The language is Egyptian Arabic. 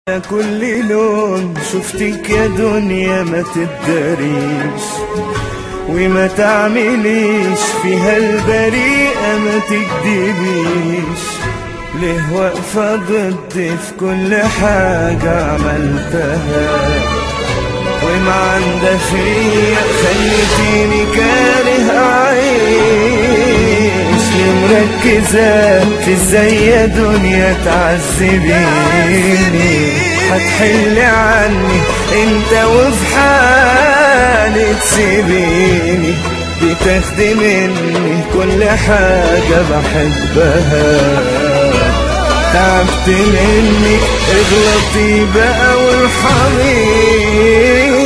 كل لون شفتك يا دنيا ما تداريش وما تعمليش فيها البريئة ما تكدبيش ليه واقفة ضدي في كل حاجة عملتها وما عندها فيا خليتيني كاره أعيش ليه مركزة في ازاي يا دنيا تعذبيني هتحلي عني انت وفي حالي تسيبيني بتاخدي مني كل حاجة بحبها تعبت مني اغلطي بقى وارحميني